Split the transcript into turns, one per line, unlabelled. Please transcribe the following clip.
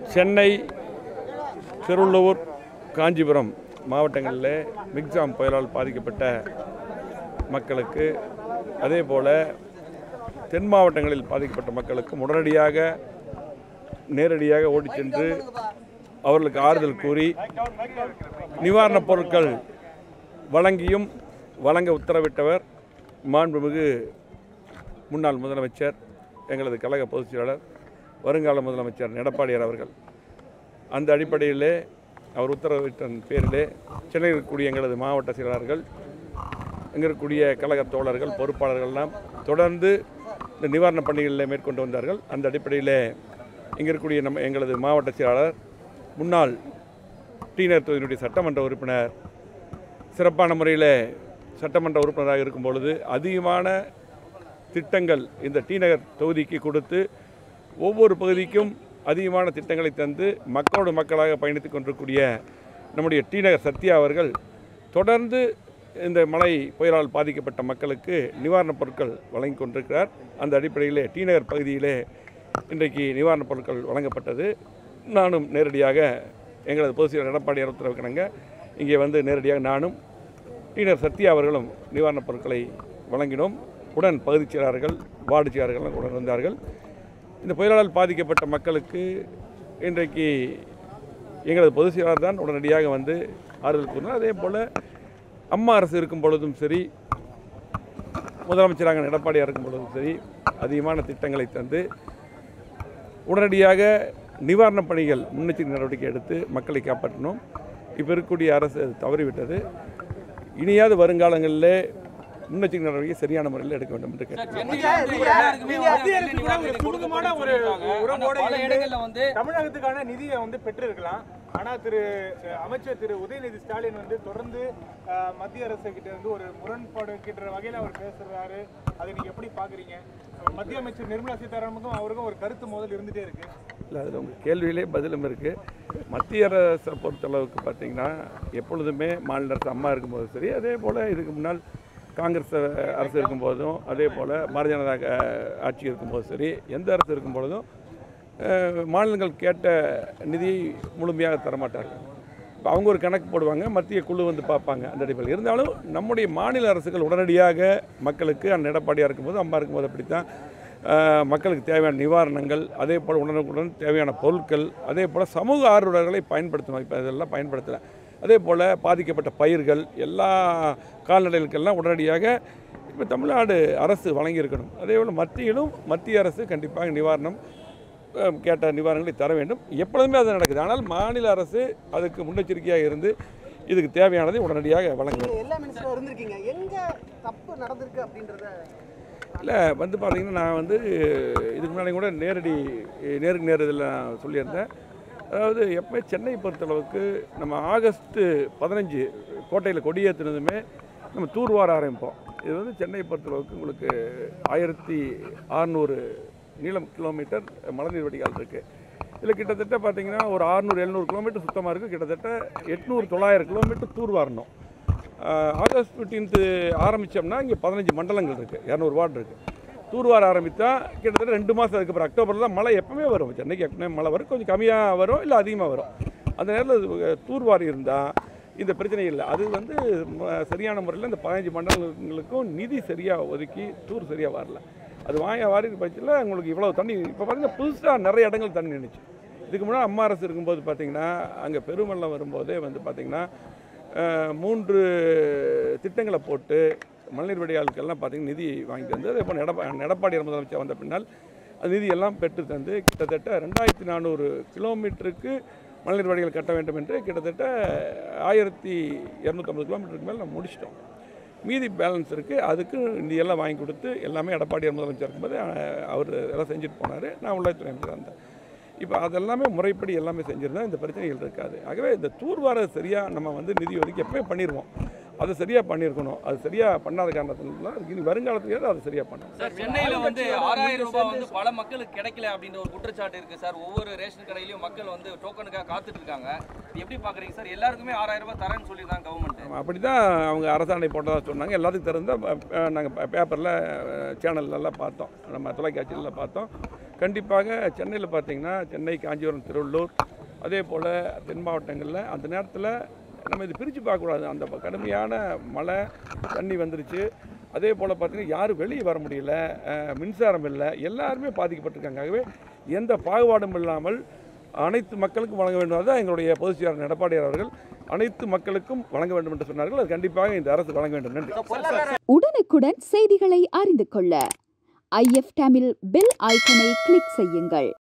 சென்னை திருவள்ளூர் காஞ்சிபுரம் மாவட்டங்களில் மிக்ஜாம் புயலால் பாதிக்கப்பட்ட மக்களுக்கு அதே போல் தென் மாவட்டங்களில் பாதிக்கப்பட்ட மக்களுக்கு உடனடியாக நேரடியாக ஓடிச் சென்று அவர்களுக்கு ஆறுதல் கூறி நிவாரணப் பொருட்கள் வழங்கியும் வழங்க உத்தரவிட்டவர் மாண்புமிகு முன்னாள் முதலமைச்சர் எங்களது கழக பொதுச் செயலாளர் வருங்கால முதலமைச்சர் எடப்பாடியார் அவர்கள் அந்த அடிப்படையிலே அவர் உத்தரவிட்ட பேரிலே சென்னையில் இருக்கக்கூடிய எங்களது மாவட்ட செயலாளர்கள் இங்கே இருக்கக்கூடிய கழக தோழர்கள் பொறுப்பாளர்கள்லாம் தொடர்ந்து இந்த நிவாரணப் பணிகளில் மேற்கொண்டு வந்தார்கள் அந்த அடிப்படையில் இங்கே இருக்கக்கூடிய நம்ம எங்களது மாவட்ட செயலாளர் முன்னாள் டீனர் தொகுதியினுடைய சட்டமன்ற உறுப்பினர் சிறப்பான முறையில் சட்டமன்ற உறுப்பினராக இருக்கும் பொழுது அதிகமான திட்டங்கள் இந்த டி நகர் தொகுதிக்கு கொடுத்து ஒவ்வொரு பகுதிக்கும் அதிகமான திட்டங்களை தந்து மக்களோடு மக்களாக பயணித்துக் கொண்டிருக்கூடிய நம்முடைய டி நகர் சத்யா அவர்கள் தொடர்ந்து இந்த மழை புயலால் பாதிக்கப்பட்ட மக்களுக்கு நிவாரணப் பொருட்கள் வழங்கி கொண்டிருக்கிறார் அந்த அடிப்படையிலே டி நகர் பகுதியிலே இன்றைக்கு நிவாரணப் பொருட்கள் வழங்கப்பட்டது நானும் நேரடியாக எங்களது பொதுச் செயலர் எடப்பாடியார் உத்தரவுக்கிணங்க இங்கே வந்து நேரடியாக நானும் டீனர் சத்யா அவர்களும் நிவாரணப் பொருட்களை வழங்கினோம் உடன் பகுதிச் செயலாளர்கள் வார்டு செயலாளர்கள் உடன் வந்தார்கள் இந்த புயலால் பாதிக்கப்பட்ட மக்களுக்கு இன்றைக்கு எங்களது பொதுச் செயலாளர் தான் உடனடியாக வந்து ஆறுதல் கூறினார் அதே போல் அம்மா அரசு இருக்கும் பொழுதும் சரி முதலமைச்சராக எடப்பாடியாக இருக்கும் பொழுதும் சரி அதிகமான திட்டங்களை தந்து உடனடியாக நிவாரணப் பணிகள் முன்னெச்சரிக்கை நடவடிக்கை எடுத்து மக்களை காப்பாற்றினோம் இப்போ இருக்கக்கூடிய அரசு அது தவறிவிட்டது இனியாவது வருங்காலங்களில் முன்னெச்சரிக்கை நடவடிக்கை சரியான முறையில் எடுக்க வேண்டும் என்று கேட்டேன்
சென்னையில வந்து எல்லாருக்குமே
நீங்க
வந்து
மத்திய
வெள்ள
அரசு கூட
நிவாரண
ஒரு
நிதி
சுமூகமான
கொடுக்கணும்னு
ஒரு
சொல்லியிருக்காங்க. ஆனா
உறவோட
பல
இருந்து
இடங்கள்ல வந்து
தமிழகத்துக்கான நிதியை வந்து பெற்றிருக்கலாம் ஆனா திரு அஹ், அமைச்சர் திரு உதயநிதி ஸ்டாலின் வந்து தொடர்ந்து அஹ், மத்திய அரசு கிட்ட இருந்து ஒரு முரண்பாடு இருக்கின்ற வகையில அவர் பேசுறாரு அதை நீங்க எப்படி பாக்குறீங்க மத்திய அமைச்சர் நிர்மலா சீதாராமனுக்கும் அவருக்கும் ஒரு கருத்து மோதல் இருந்துட்டே இருக்கு
இல்லை அதில் உங்கள் கேள்வியிலே பதிலும் இருக்குது மத்திய அரசை பொறுத்தளவுக்கு பார்த்தீங்கன்னா எப்பொழுதுமே மாநில அரசு அம்மா இருக்கும்போது சரி அதே போல் இதுக்கு முன்னால் காங்கிரஸ் அரசு இருக்கும்போதும் அதே போல் பாரதிய ஜனதா அஹ், ஆட்சி இருக்கும்போது சரி எந்த அரசு இருக்கும் பொழுதும் அஹ், மாநிலங்கள் கேட்ட நிதியை முழுமையாக தரமாட்டார்கள் இப்போ அவங்க ஒரு கணக்கு போடுவாங்க மத்திய குழு வந்து பார்ப்பாங்க அந்த அடிப்படையில் இருந்தாலும் நம்முடைய மாநில அரசுகள் உடனடியாக மக்களுக்கு அந்த எடப்பாடியாக இருக்கும்போது அம்மா இருக்கும்போது அப்படித்தான் அஹ், மக்களுக்கு தேவையான நிவாரணங்கள் அதே போல் உடனுக்குடன் தேவையான பொருட்கள் அதே போல் சமூக ஆர்வலர்களை பயன்படுத்தணும் இப்போ இதெல்லாம் பயன்படுத்தலை அதே போல் பாதிக்கப்பட்ட பயிர்கள் எல்லா கால்நடைகளுக்கெல்லாம் உடனடியாக இப்போ தமிழ்நாடு அரசு வழங்கியிருக்கணும் அதே போல் மத்தியிலும் மத்திய அரசு கண்டிப்பாக நிவாரணம் அஹ், கேட்ட நிவாரணங்களை தர வேண்டும் எப்பொழுதுமே அது நடக்குது ஆனால் மாநில அரசு அதுக்கு முன்னெச்சரிக்கையாக இருந்து இதுக்கு தேவையானதை உடனடியாக வழங்கும்
நீங்க எல்லா மினிஸ்டரும் இருந்திருக்கீங்க எங்க தப்பு நடந்திருக்கு அப்படின்றத
இல்லை வந்து பார்த்தீங்கன்னா நான் வந்து இதுக்கு முன்னாடி கூட நேரடி நேருக்கு நேர் இதில் நான் சொல்லியிருந்தேன் அதாவது எப்பவுமே சென்னை பொறுத்தளவுக்கு நம்ம ஆகஸ்ட்டு பதினஞ்சு கோட்டையில் கொடியேற்றினதுமே நம்ம தூர்வார ஆரம்பிப்போம் இது வந்து சென்னை பொறுத்தளவுக்கு உங்களுக்கு ஆயிரத்தி அறநூறு நீளம் கிலோமீட்டர் மழைநீர் வடிகால் இருக்குது இதில் கிட்டத்தட்ட பார்த்தீங்கன்னா ஒரு ஆறுநூறு எழுநூறு கிலோமீட்டர் சுத்தமாக இருக்குது கிட்டத்தட்ட எட்நூறு தொள்ளாயிரம் கிலோமீட்டர் தூர்வாரணும் ஆஹ் ஆகஸ்ட் ஃபிஃப்டீன்த்து ஆரம்பித்தோம்னா இங்கே பதினஞ்சு மண்டலங்கள் இருக்குது இரநூறு வார்டு இருக்குது தூர்வார ஆரம்பித்தா கிட்டத்தட்ட ரெண்டு மாதம் அதுக்கப்புறம் அக்டோபரில் தான் மழை எப்பவுமே வரும் சென்னைக்கு எப்பவுமே மழை வரும் கொஞ்சம் கம்மியாக வரும் இல்லை அதிகமாக வரும் அந்த நேரத்தில் தூர்வாரி இருந்தால் இந்த பிரச்சனை இல்லை அது வந்து ம- சரியான முறையில் இந்த பதினஞ்சு மண்டலங்களுக்கும் நிதி சரியாக ஒதுக்கி தூர் சரியாக வரல அது வாங்க வாரி பட்சத்தில் உங்களுக்கு இவ்வளோ தண்ணி இப்போ பார்த்தீங்கன்னா புதுசாக நிறைய இடங்கள் தண்ணி நின்றுச்சு இதுக்கு முன்னாடி அம்மா அரசு இருக்கும்போது பார்த்தீங்கன்னா அங்கே பெருமெல்லாம் வரும்போதே வந்து பார்த்தீங்கன்னா அஹ், மூன்று திட்டங்களை போட்டு மழைநீர் வடிகாலுக்கெல்லாம் பார்த்தீங்கன்னா நிதி வாங்கி தந்து அதே போல் எடப்பா எடப்பாடி முதலமைச்சர் வந்த பின்னால் அது நிதியெல்லாம் பெற்று தந்து கிட்டத்தட்ட ரெண்டாயிரத்தி நானூறு கிலோமீட்டருக்கு மழைநீர் வடிகால் கட்ட வேண்டும் என்று கிட்டத்தட்ட ஆயிரத்தி இரநூத்தம்பது கிலோமீட்டருக்கு மேலே நம்ம முடிச்சிட்டோம் மீதி பேலன்ஸ் இருக்குது அதுக்கு நிதியெல்லாம் வாங்கி கொடுத்து எல்லாமே எடப்பாடி முதலமைச்சர் இருக்கும்போது அஹ், அவர் எல்லாம் செஞ்சுட்டு போனார் நான் உள்ளாட்சித்துறை அமைச்சராக இருந்தேன் இப்போ அதெல்லாமே முறைப்படி எல்லாமே செஞ்சிருந்தா இந்த பிரச்சனைகள் இருக்காது ஆகவே இந்த தூர்வார சரியாக நம்ம வந்து நிதி ஒதுக்கி எப்பவே பண்ணிடுவோம் அதை சரியாக பண்ணியிருக்கணும் அது சரியாக பண்ணாத காரணத்தினால இனி வருங்காலத்துலேயாவது அதை சரியாக பண்ணணும்
சார் சென்னையில வந்து ஆறாயிரம் ரூபாய் வந்து பல மக்களுக்கு கிடைக்கல அப்படின்ற ஒரு குற்றச்சாட்டு இருக்கு சார் ஒவ்வொரு ரேஷன் கடையிலயும் மக்கள் வந்து டோக்கனுக்காக காத்துட்டு இருக்காங்க இது எப்படி பாக்குறீங்க சார் எல்லாருக்குமே ஆறாயிரம் ரூபாய் தரேன்னு சொல்லியிருந்தாங்க கவர்மெண்ட்
அப்படி தான் அவங்க அரசாணை போட்டதாக சொன்னாங்க எல்லாத்துக்கும் திறந்த நாங்கள் பேப்பரில் சேனல்லலாம் பார்த்தோம் நம்ம தொலைக்காட்சியில பார்த்தோம் கண்டிப்பாக சென்னையில் பார்த்தீங்கன்னா சென்னை காஞ்சிபுரம் திருவள்ளூர் அதே போல் தென் மாவட்டங்களில் அந்த நேரத்தில் நம்ம இது பிரித்து பார்க்கக்கூடாது அந்த கடுமையான மழை தண்ணி வந்துருச்சு அதே போல் பார்த்தீங்கன்னா யாரும் வெளியே வர முடியல அஹ், மின்சாரம் இல்லை எல்லாருமே பாதிக்கப்பட்டிருக்காங்க ஆகவே எந்த பாகுபாடும் இல்லாமல் அனைத்து மக்களுக்கும் வழங்க வேண்டும் அதுதான் எங்களுடைய பொதுச் செயலாளர் எடப்பாடியார் அவர்கள் அனைத்து மக்களுக்கும் வழங்க வேண்டும் என்று சொன்னார்கள் அது கண்டிப்பாக இந்த அரசு வழங்க வேண்டும் நன்றி
உடனுக்குடன் செய்திகளை அறிந்து கொள்ள ஐஎஃப் தமிழ் பெல் ஐக்கனை கிளிக் செய்யுங்கள்